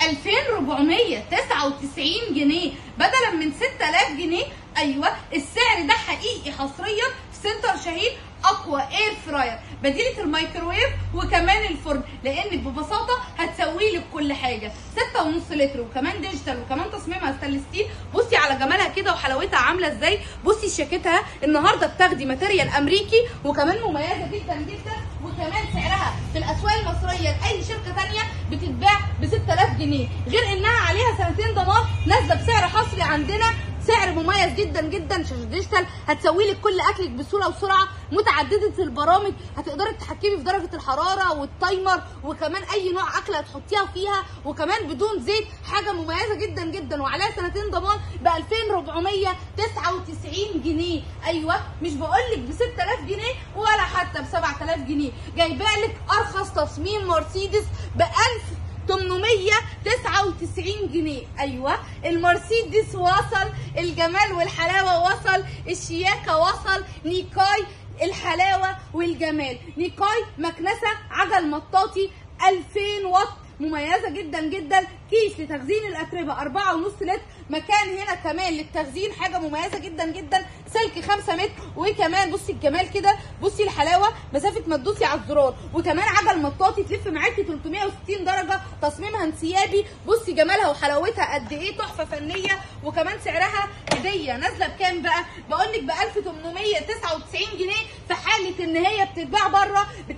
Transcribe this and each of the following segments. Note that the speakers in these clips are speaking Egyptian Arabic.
2499 جنيه بدلا من 6000 جنيه ايوه السعر ده حقيقي حصريا في سنتر شاهين اقوى اير فراير بديله الميكروويف وكمان الفرن لانك ببساطه هتسوي لك كل حاجه 6.5 لتر وكمان ديجيتال وكمان تصميمها ستانلس ستيل بصي على جمالها كده وحلاوتها عامله ازاي بصي شياكتها النهارده بتاخدي ماتيريال امريكي وكمان مميزه جدا جدا وكمان سعرها في الاسواق المصريه لاي شركه ثانيه بتتباع ب 6000 جنيه غير انها عليها سنتين ضمان نازله بسعر حصري عندنا سعر مميز جدا جدا شاشه ديجيتال هتسوي لك كل اكلك بسهوله وسرعه متعدده البرامج هتقدري تتحكمي في درجه الحراره والتايمر وكمان اي نوع اكل هتحطيها فيها وكمان بدون زيت حاجه مميزه جدا جدا وعليها سنتين ضمان ب 2499 جنيه ايوه مش بقول لك ب 6000 جنيه ولا حتى ب 7000 جنيه جايبه لك ارخص تصميم مرسيدس ب 1000 899 جنيه ايوه المرسيدس وصل الجمال والحلاوه وصل الشياكه وصل نيكاي الحلاوه والجمال نيكاي مكنسه عجل مطاطي 2000 واط مميزه جدا جدا كيس لتخزين الاتربه 4.5 لتر مكان هنا كمان للتخزين حاجه مميزه جدا جدا سلك 5 متر وكمان بصي الجمال كده بصي الحلاوه مسافه ما تدوسي على الزرار وكمان عجل مطاطي تلف معاكي 360 درجه تصميمها انسيابي بصي جمالها وحلاوتها قد ايه تحفه فنيه وكمان سعرها هديه نازله بكام بقى بقول لك ب 1899 جنيه في حاله ان هي بتتباع بره ب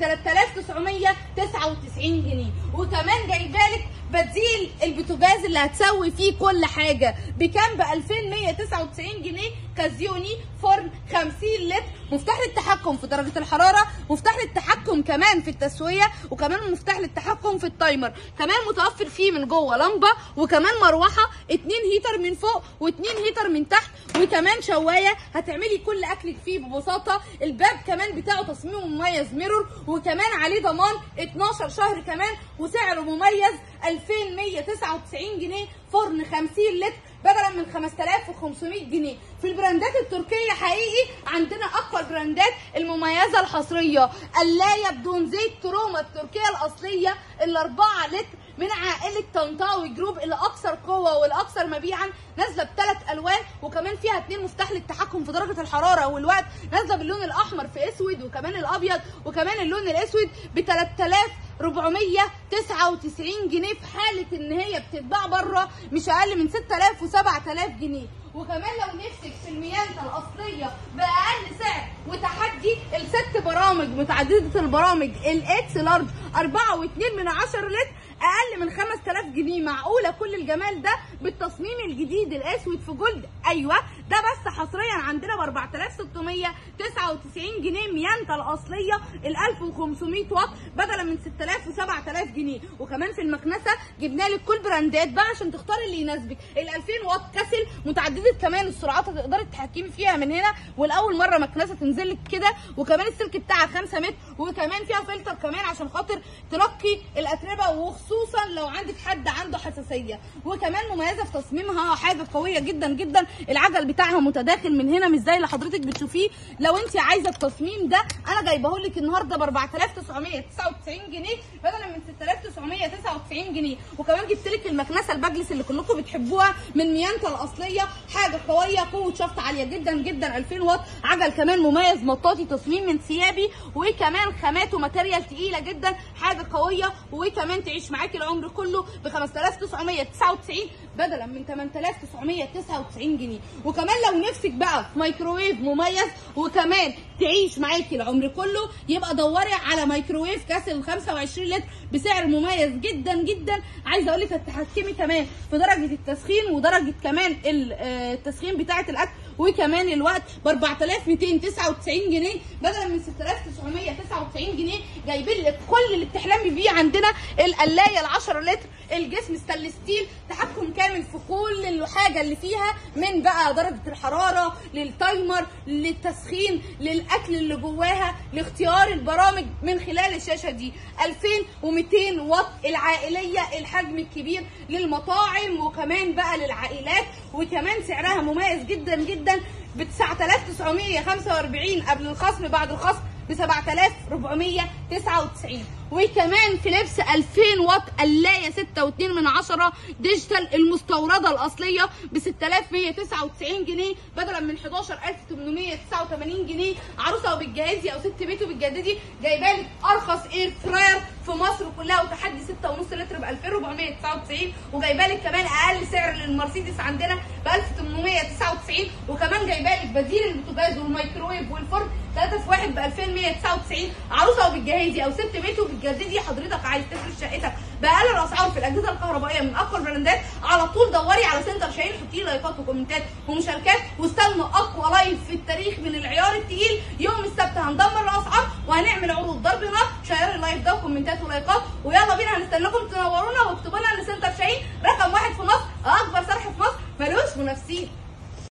3999 جنيه وكمان جايبه لك بديل البوتاجاز اللي هتسوي فيه كل حاجه بكام ب 2199 جنيه كازيوني فرن 50 لتر مفتاح للتحكم في درجه الحراره مفتاح للتحكم كمان في التسويه وكمان مفتاح للتحكم في التايمر كمان متوفر فيه من جوه لمبه وكمان مروحه اتنين هيتر من فوق واتنين هيتر من تحت وكمان شوايه هتعملي كل اكلك فيه ببساطه الباب كمان بتاعه تصميمه مميز ميرور وكمان عليه ضمان 12 شهر كمان وسعره مميز 2199 جنيه فرن 50 لتر بدلا من 5500 جنيه في البراندات التركيه حقيقي عندنا اقوى البراندات المميزه الحصريه قلايه بدون زيت تروما التركيه الاصليه ال 4 لتر من عائله طنطاوي جروب الاكثر قوه والاكثر مبيعا نازله بثلاث الوان وكمان فيها اتنين مفتاح للتحكم في درجه الحراره والوقت نازله باللون الاحمر في اسود وكمان الابيض وكمان اللون الاسود ب 3000 499 جنيه في حاله ان هي بتتباع بره مش اقل من 6000 و7000 جنيه وكمان لو نفسك في الميانتا الاصليه باقل سعر وتحدي الست برامج متعدده البرامج الاكس لارج 4.2 من 10 لتر اقل من 5000 جنيه معقوله كل الجمال ده بالتصميم الجديد الاسود في جلد ايوه ده بس حصريا عندنا ب 4699 جنيه ميانتا الاصليه ال 1500 واط بدلا من 6000 و 7000 جنيه وكمان في المكنسه جبنا لك كل براندات بقى عشان تختاري اللي يناسبك ال 2000 واط كسل متعدده كمان السرعات هتقدري تتحكمي فيها من هنا والاول مره مكنسه تنزل لك كده وكمان السلك بتاعها 5 متر وكمان فيها فلتر كمان عشان خاطر تنقي الاتربه وخصوصا لو عندك حد عنده حساسيه وكمان مميزه في تصميمها حاجه قويه جدا جدا العجل بتاعها متداخل من هنا مش زي اللي حضرتك بتشوفيه لو انت عايزه التصميم ده انا جايبه لك النهارده ب 4999 جنيه بدلا من 6999 جنيه وكمان جبت لك المكنسه البجلس اللي كلكم بتحبوها من ميانتا الاصليه حاجه قويه قوه شفط عاليه جدا جدا 2000 واط عجل كمان مميز مطاطي تصميم من ثيابي وكمان خامات وماتيريال تقيله جدا حاجه قويه وكمان تعيش معاكي العمر كله ب 5999 بدلا من 8999 جنيه وكمان لو نفسك بقى في مايكروويف مميز وكمان تعيش معاكي العمر كله يبقى دوري على مايكروويف كاسل 25 لتر بسعر مميز جدا جدا عايزه اقول لك تتحكمي كمان في درجه التسخين ودرجه كمان التسخين بتاعه الاكل وكمان الوقت ب 4299 جنيه بدلا من 6999 جنيه جايبين لك كل اللي بتحلمي بيه عندنا القلايه ال 10 لتر الجسم ستانلس ستيل تحكم كامل في كل الحاجه اللي فيها من بقى درجه الحراره للتايمر للتسخين للاكل اللي جواها لاختيار البرامج من خلال الشاشه دي 2200 واط العائليه الحجم الكبير للمطاعم وكمان بقى للعائلات وكمان سعرها مميز جدا جدا ب 9945 قبل الخصم بعد الخصم ب 7499 وكمان في لبس 2000 واط قلايه 6.2 من عشرة ديجيتال المستورده الاصليه ب 6199 جنيه بدلا من 11889 جنيه عروسه وبتجهزي او ست بيت وبتجددي جايبه لك ارخص اير فراير في مصر كلها وتحدي 6.5 لتر ب 2499 وجايبه لك كمان اقل سعر للمرسيدس عندنا ب 1899 وكمان جايبه لك بديل البوتاجاز والميكروويف والفرن 3 في 1 ب 2199 عروسه وبتجهزي او ست بيت وبتجددي حضرتك عايز تفرش شقتك باقل الاسعار في الاجهزه الكهربائيه من اقوى البراندات على طول دوري على سنتر شاهين حطي لي لايكات وكومنتات ومشاركات واستنوا اقوى لايف في التاريخ من العيار التقيل يوم السبت هندمر الاسعار وهنعمل عروض ضرب نار شير اللايف ده وكومنتات ولايكات ويلا بينا هنستناكم تنورونا واكتبوا لنا ان سنتر شاهين رقم واحد في مصر اكبر صرح في مصر ملوش منافسين